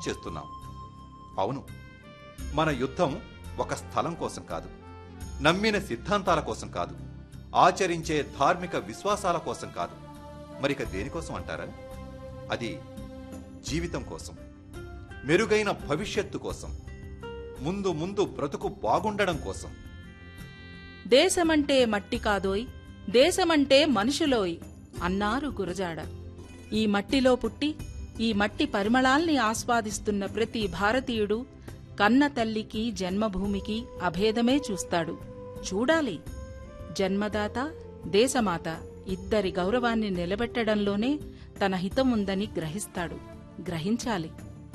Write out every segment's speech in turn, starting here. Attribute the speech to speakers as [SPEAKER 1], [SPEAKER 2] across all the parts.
[SPEAKER 1] చేస్తున్నాం అవును మన యుద్ధం ఒక స్థలం కోసం కాదు నమ్మిన సిద్ధాంతాల కోసం కాదు ఆచరించే ధార్మిక విశ్వాసాల కోసం కాదు మరిక దేనికోసం అంటారా అది జీవితం కోసం మెరుగైన భవిష్యత్తు కోసం ముందు ముందు బ్రతుకు బాగుండడం కోసం
[SPEAKER 2] దేశమంటే మట్టి కాదోయ్ దేశమంటే మనుషులోయ్ అన్నారు గురజాడ ఈ మట్టిలో పుట్టి ఈ మట్టి పరిమళాల్ని ఆస్వాదిస్తున్న ప్రతి భారతీయుడు కన్న తల్లికి జన్మభూమికి అభేదమే చూస్తాడు చూడాలి జన్మదాత దేశమాత ఇద్దరి గౌరవాన్ని నిలబెట్టడంలోనే తన హితం ఉందని గ్రహిస్తాడు గ్రహించాలి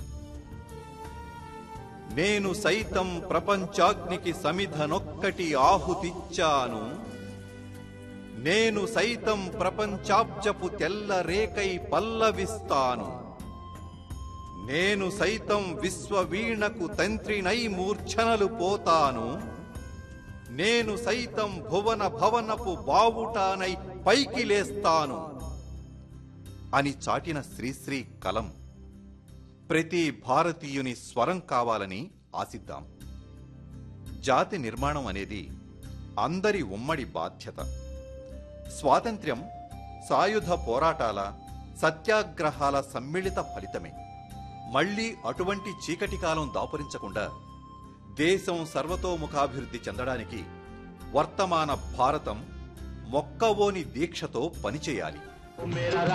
[SPEAKER 1] నేను సైతం ప్రపంచాగ్నికి సమిధనొక్కటి ఆహుతిచ్చాను నేను సైతం ప్రపంచాబ్జపు తెల్ల రేకై పల్లవిస్తాను నేను సైతం విశ్వవీణకు తంత్రినై మూర్ఛనలు పోతాను నేను సైతం భువన భవనపు బావుటానై పైకి లేస్తాను అని చాటిన శ్రీశ్రీ కలం ప్రతి భారతీయుని స్వరం కావాలని ఆశిద్దాం జాతి నిర్మాణం అనేది అందరి ఉమ్మడి బాధ్యత స్వాతంత్ర్యం సాయుధ పోరాటాల సత్యాగ్రహాల సమ్మిళిత ఫలితమే మళ్ళీ అటువంటి చీకటి కాలం దాపురించకుండా దేశం సర్వతోముఖాభివృద్ధి చెందడానికి వర్తమాన భారతం మొక్కవోని దీక్షతో పనిచేయాలి
[SPEAKER 3] मेरा